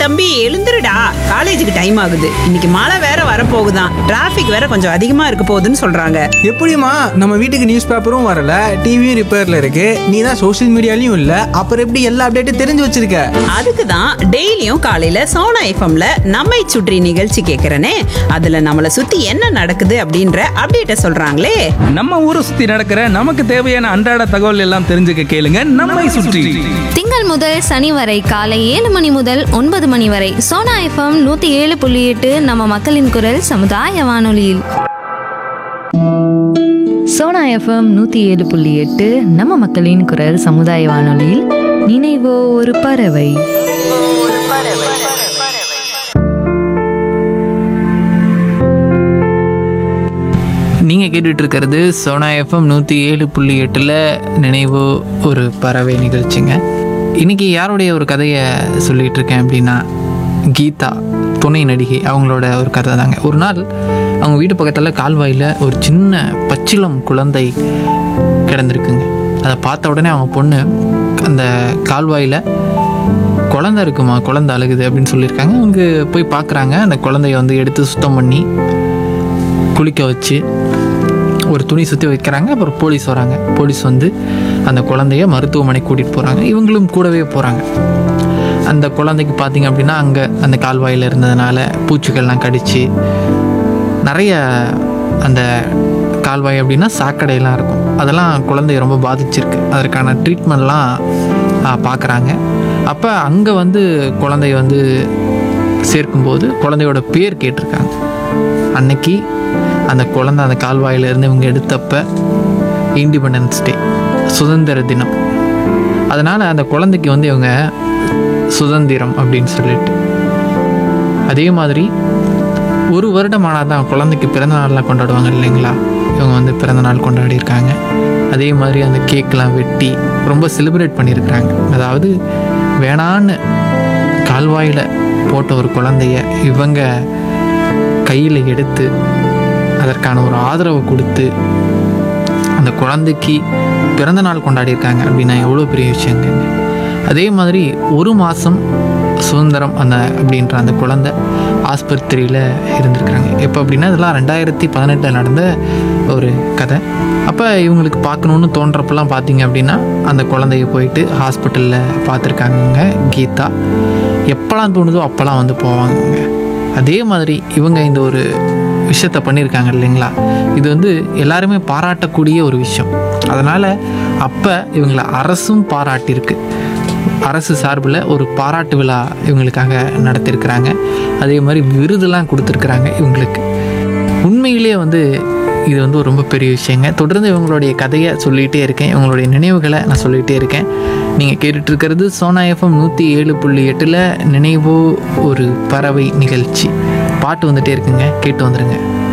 தம்பி எழுந்துருடா காலேஜுக்கு டைம் ஆகுது இன்னைக்கு மழை வேற வரப்போகுதான் டிராஃபிக் வேற கொஞ்சம் அதிகமா இருக்க போகுதுன்னு சொல்றாங்க எப்படிம்மா நம்ம வீட்டுக்கு நியூஸ் பேப்பரும் வரல டிவியும் ரிப்பேர்ல இருக்கு நீ தான் சோஷியல் மீடியாலையும் இல்ல அப்புறம் எப்படி எல்லா அப்டேட்டும் தெரிஞ்சு வச்சிருக்க அதுக்கு தான் டெய்லியும் காலையில சோனா எஃப்எம்ல நம்மை சுற்றி நிகழ்ச்சி கேட்கறனே அதுல நம்மள சுத்தி என்ன நடக்குது அப்படின்ற அப்டேட்ட சொல்றாங்களே நம்ம ஊரை சுத்தி நடக்கிற நமக்கு தேவையான அன்றாட தகவல் எல்லாம் தெரிஞ்சுக்க கேளுங்க நம்மை சுற்றி திங்கள் முதல் சனி வரை காலை ஏழு மணி முதல் ஒன்பது மணி வரை சோனா எஃப்எம் நூத்தி ஏழு புள்ளி எட்டு நம்ம மக்களின் குரல் சமுதாய வானொலியில் சோனா எஃப்எம் நூற்றி ஏழு புள்ளி எட்டு நம்ம மக்களின் குரல் சமுதாய வானொலியில் நினைவோ ஒரு பறவை நீங்கள் கேட்டுட்டு இருக்கிறது சோனா எஃப்எம் நூற்றி ஏழு புள்ளி எட்டில் நினைவு ஒரு பறவை நிகழ்ச்சிங்க இன்னைக்கு யாருடைய ஒரு கதையை சொல்லிட்டு இருக்கேன் அப்படின்னா கீதா துணை நடிகை அவங்களோட ஒரு கதை தாங்க ஒரு நாள் அவங்க வீட்டு பக்கத்தில் கால்வாயில் ஒரு சின்ன பச்சிளம் குழந்தை கிடந்திருக்குங்க அதை பார்த்த உடனே அவங்க பொண்ணு அந்த கால்வாயில் குழந்தை இருக்குமா குழந்தை அழுகுது அப்படின்னு சொல்லியிருக்காங்க அவங்க போய் பார்க்குறாங்க அந்த குழந்தைய வந்து எடுத்து சுத்தம் பண்ணி குளிக்க வச்சு ஒரு துணி சுற்றி வைக்கிறாங்க அப்புறம் போலீஸ் வராங்க போலீஸ் வந்து அந்த குழந்தைய மருத்துவமனை கூட்டிகிட்டு போகிறாங்க இவங்களும் கூடவே போகிறாங்க அந்த குழந்தைக்கு பார்த்தீங்க அப்படின்னா அங்கே அந்த கால்வாயில் இருந்ததுனால பூச்சிகள்லாம் கடிச்சு நிறைய அந்த கால்வாய் அப்படின்னா சாக்கடையெல்லாம் இருக்கும் அதெல்லாம் குழந்தைய ரொம்ப பாதிச்சிருக்கு அதற்கான ட்ரீட்மெண்ட்லாம் பார்க்குறாங்க அப்போ அங்கே வந்து குழந்தைய வந்து சேர்க்கும்போது குழந்தையோட பேர் கேட்டிருக்காங்க அன்னைக்கு அந்த குழந்தை அந்த கால்வாயில இருந்து இவங்க எடுத்தப்ப இண்டிபெண்டன்ஸ் டே சுதந்திர தினம் அதனால் அந்த குழந்தைக்கு வந்து இவங்க சுதந்திரம் அப்படின்னு சொல்லிட்டு அதே மாதிரி ஒரு வருடம் ஆனால் தான் குழந்தைக்கு பிறந்த நாள்லாம் கொண்டாடுவாங்க இல்லைங்களா இவங்க வந்து பிறந்த நாள் கொண்டாடியிருக்காங்க அதே மாதிரி அந்த கேக்லாம் வெட்டி ரொம்ப செலிப்ரேட் பண்ணியிருக்கிறாங்க அதாவது வேணான்னு கால்வாயில் போட்ட ஒரு குழந்தைய இவங்க கையில் எடுத்து அதற்கான ஒரு ஆதரவை கொடுத்து அந்த குழந்தைக்கு பிறந்த நாள் கொண்டாடியிருக்காங்க அப்படின்னா எவ்வளோ பெரிய விஷயங்க அதே மாதிரி ஒரு மாதம் சுதந்திரம் அந்த அப்படின்ற அந்த குழந்தை ஆஸ்பத்திரியில் இருந்திருக்கிறாங்க எப்போ அப்படின்னா இதெல்லாம் ரெண்டாயிரத்தி பதினெட்டில் நடந்த ஒரு கதை அப்போ இவங்களுக்கு பார்க்கணுன்னு தோன்றப்பெல்லாம் பார்த்தீங்க அப்படின்னா அந்த குழந்தைய போயிட்டு ஹாஸ்பிட்டலில் பார்த்துருக்காங்கங்க கீதா எப்போல்லாம் தோணுதோ அப்போல்லாம் வந்து போவாங்கங்க அதே மாதிரி இவங்க இந்த ஒரு விஷயத்த பண்ணியிருக்காங்க இல்லைங்களா இது வந்து எல்லாருமே பாராட்டக்கூடிய ஒரு விஷயம் அதனால் அப்போ இவங்களை அரசும் பாராட்டியிருக்கு அரசு சார்பில் ஒரு பாராட்டு விழா இவங்களுக்காக நடத்தியிருக்கிறாங்க அதே மாதிரி விருதெல்லாம் கொடுத்துருக்குறாங்க இவங்களுக்கு உண்மையிலேயே வந்து இது வந்து ஒரு ரொம்ப பெரிய விஷயங்க தொடர்ந்து இவங்களுடைய கதையை சொல்லிகிட்டே இருக்கேன் இவங்களுடைய நினைவுகளை நான் சொல்லிகிட்டே இருக்கேன் நீங்கள் கேட்டுட்டு இருக்கிறது சோனா எஃப்எம் நூற்றி ஏழு புள்ளி எட்டில் நினைவோ ஒரு பறவை நிகழ்ச்சி பாட்டு வந்துட்டே இருக்குங்க கேட்டு வந்துடுங்க